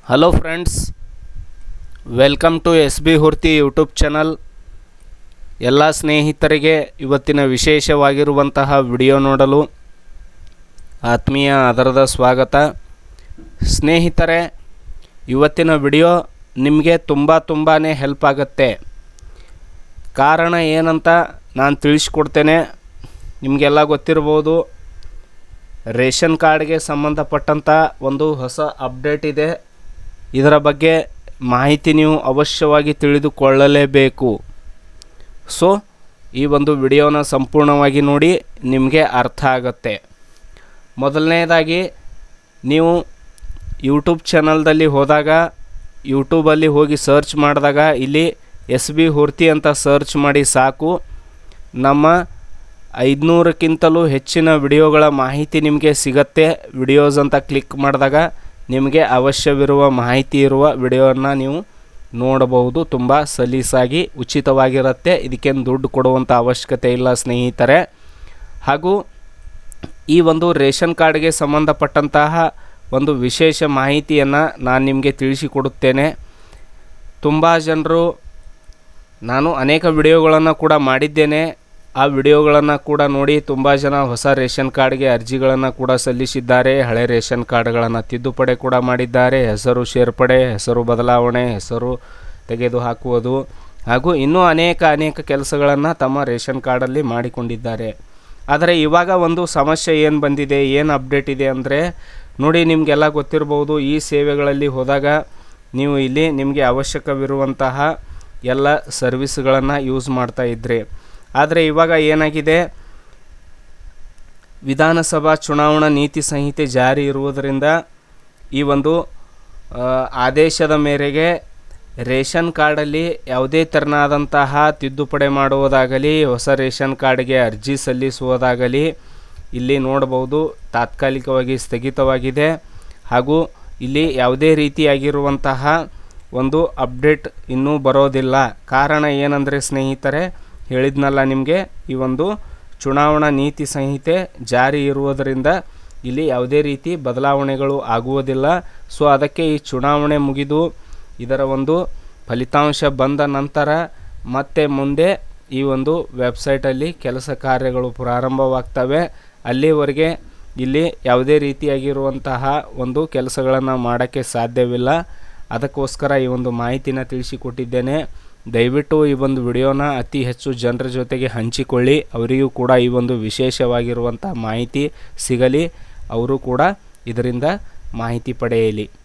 hello friends welcome to S B Hurti YouTube channel ಎಲ್ಲ ಸ್ನೇಹಿತರಿಗೆ ಇವತ್ತಿನ ವಿಶೇಷವಾಗಿರುವಂತಹ ವಿಡಿಯೋ ನೋಡಲು ಆತ್ಮೀಯ ಆಧಾರದ ಸ್ವಾಗತ ಸ್ನೇಹಿತರೆ ಇವತ್ತಿನ ವಿಡಿಯೋ ನಿಮಗೆ ತುಂಬ ತುಂಬಾ ಹೆಲ್ಪ್ ಆಗುತ್ತೆ ಕಾರಣ ಏನಂತ ನಾನು ತಿಳಿಸ್ಕೊಡ್ತೇನೆ ನಿಮಗೆಲ್ಲ ಗೊತ್ತಿರ್ಬೋದು ರೇಷನ್ ಕಾರ್ಡ್ಗೆ ಸಂಬಂಧಪಟ್ಟಂಥ ಒಂದು ಹೊಸ ಅಪ್ಡೇಟ್ ಇದೆ ಇದರ ಬಗ್ಗೆ ಮಾಹಿತಿ ನೀವು ಅವಶ್ಯವಾಗಿ ತಿಳಿದುಕೊಳ್ಳಲೇಬೇಕು ಸೊ ಈ ಒಂದು ವಿಡಿಯೋನ ಸಂಪೂರ್ಣವಾಗಿ ನೋಡಿ ನಿಮಗೆ ಅರ್ಥ ಆಗುತ್ತೆ ಮೊದಲನೇದಾಗಿ ನೀವು ಯೂಟ್ಯೂಬ್ ಚಾನಲ್ದಲ್ಲಿ ಹೋದಾಗ ಯೂಟ್ಯೂಬಲ್ಲಿ ಹೋಗಿ ಸರ್ಚ್ ಮಾಡಿದಾಗ ಇಲ್ಲಿ ಎಸ್ ಬಿ ಹುರ್ತಿ ಅಂತ ಸರ್ಚ್ ಮಾಡಿ ಸಾಕು ನಮ್ಮ ಐದುನೂರಕ್ಕಿಂತಲೂ ಹೆಚ್ಚಿನ ವಿಡಿಯೋಗಳ ಮಾಹಿತಿ ನಿಮಗೆ ಸಿಗತ್ತೆ ವಿಡಿಯೋಸ್ ಅಂತ ಕ್ಲಿಕ್ ಮಾಡಿದಾಗ ನಿಮಗೆ ಅವಶ್ಯವಿರುವ ಮಾಹಿತಿ ಇರುವ ವಿಡಿಯೋನ ನೀವು ನೋಡಬಹುದು ತುಂಬ ಸಲೀಸಾಗಿ ಉಚಿತವಾಗಿರುತ್ತೆ ಇದಕ್ಕೇನು ದುಡ್ಡು ಕೊಡುವಂಥ ಅವಶ್ಯಕತೆ ಇಲ್ಲ ಸ್ನೇಹಿತರೆ ಹಾಗೂ ಈ ಒಂದು ರೇಷನ್ ಕಾರ್ಡ್ಗೆ ಸಂಬಂಧಪಟ್ಟಂತಹ ಒಂದು ವಿಶೇಷ ಮಾಹಿತಿಯನ್ನು ನಾನು ನಿಮಗೆ ತಿಳಿಸಿಕೊಡುತ್ತೇನೆ ತುಂಬ ಜನರು ನಾನು ಅನೇಕ ವಿಡಿಯೋಗಳನ್ನು ಕೂಡ ಮಾಡಿದ್ದೇನೆ ಆ ವಿಡಿಯೋಗಳನ್ನು ಕೂಡ ನೋಡಿ ತುಂಬ ಜನ ಹೊಸ ರೇಷನ್ ಕಾರ್ಡ್ಗೆ ಅರ್ಜಿಗಳನ್ನು ಕೂಡ ಸಲ್ಲಿಸಿದ್ದಾರೆ ಹಳೆ ರೇಷನ್ ಕಾರ್ಡ್ಗಳನ್ನು ತಿದ್ದುಪಡಿ ಕೂಡ ಮಾಡಿದ್ದಾರೆ ಹೆಸರು ಸೇರ್ಪಡೆ ಹೆಸರು ಬದಲಾವಣೆ ಹೆಸರು ತೆಗೆದುಹಾಕುವುದು ಹಾಗೂ ಇನ್ನೂ ಅನೇಕ ಅನೇಕ ಕೆಲಸಗಳನ್ನು ತಮ್ಮ ರೇಷನ್ ಕಾರ್ಡಲ್ಲಿ ಮಾಡಿಕೊಂಡಿದ್ದಾರೆ ಆದರೆ ಇವಾಗ ಒಂದು ಸಮಸ್ಯೆ ಏನು ಬಂದಿದೆ ಏನು ಅಪ್ಡೇಟ್ ಇದೆ ಅಂದರೆ ನೋಡಿ ನಿಮಗೆಲ್ಲ ಗೊತ್ತಿರ್ಬೋದು ಈ ಸೇವೆಗಳಲ್ಲಿ ಹೋದಾಗ ನೀವು ಇಲ್ಲಿ ನಿಮಗೆ ಅವಶ್ಯಕವಿರುವಂತಹ ಎಲ್ಲ ಸರ್ವಿಸ್ಗಳನ್ನು ಯೂಸ್ ಮಾಡ್ತಾ ಇದ್ರಿ ಆದರೆ ಇವಾಗ ಏನಾಗಿದೆ ವಿಧಾನಸಭಾ ಚುನಾವಣಾ ನೀತಿ ಸಂಹಿತೆ ಜಾರಿ ಇರುವುದರಿಂದ ಈ ಒಂದು ಆ, ಆದೇಶದ ಮೇರೆಗೆ ರೇಷನ್ ಕಾರ್ಡಲ್ಲಿ ಯಾವುದೇ ತೆರನಾದಂತಹ ತಿದ್ದುಪಡಿ ಮಾಡುವುದಾಗಲಿ ಹೊಸ ರೇಷನ್ ಕಾರ್ಡ್ಗೆ ಅರ್ಜಿ ಸಲ್ಲಿಸುವುದಾಗಲಿ ಇಲ್ಲಿ ನೋಡಬಹುದು ತಾತ್ಕಾಲಿಕವಾಗಿ ಸ್ಥಗಿತವಾಗಿದೆ ಹಾಗೂ ಇಲ್ಲಿ ಯಾವುದೇ ರೀತಿಯಾಗಿರುವಂತಹ ಒಂದು ಅಪ್ಡೇಟ್ ಇನ್ನೂ ಬರೋದಿಲ್ಲ ಕಾರಣ ಏನಂದರೆ ಸ್ನೇಹಿತರೆ ಹೇಳಿದ್ನಲ್ಲ ನಿಮಗೆ ಈ ಒಂದು ಚುನಾವಣಾ ನೀತಿ ಸಂಹಿತೆ ಜಾರಿ ಇರುವುದರಿಂದ ಇಲ್ಲಿ ಯಾವುದೇ ರೀತಿ ಬದಲಾವಣೆಗಳು ಆಗುವುದಿಲ್ಲ ಸೊ ಅದಕ್ಕೆ ಈ ಚುನಾವಣೆ ಮುಗಿದು ಇದರ ಒಂದು ಫಲಿತಾಂಶ ಬಂದ ನಂತರ ಮತ್ತೆ ಮುಂದೆ ಈ ಒಂದು ವೆಬ್ಸೈಟಲ್ಲಿ ಕೆಲಸ ಕಾರ್ಯಗಳು ಪ್ರಾರಂಭವಾಗ್ತವೆ ಅಲ್ಲಿವರೆಗೆ ಇಲ್ಲಿ ಯಾವುದೇ ರೀತಿಯಾಗಿರುವಂತಹ ಒಂದು ಕೆಲಸಗಳನ್ನು ಮಾಡೋಕ್ಕೆ ಸಾಧ್ಯವಿಲ್ಲ ಅದಕ್ಕೋಸ್ಕರ ಈ ಒಂದು ಮಾಹಿತಿನ ತಿಳಿಸಿಕೊಟ್ಟಿದ್ದೇನೆ ದಯವಿಟ್ಟು ಈ ಒಂದು ವಿಡಿಯೋನ ಅತಿ ಹೆಚ್ಚು ಜನರ ಜೊತೆಗೆ ಹಂಚಿಕೊಳ್ಳಿ ಅವರಿಗೂ ಕೂಡ ಈ ಒಂದು ವಿಶೇಷವಾಗಿರುವಂಥ ಮಾಹಿತಿ ಸಿಗಲಿ ಅವರು ಕೂಡ ಇದರಿಂದ ಮಾಹಿತಿ ಪಡೆಯಲಿ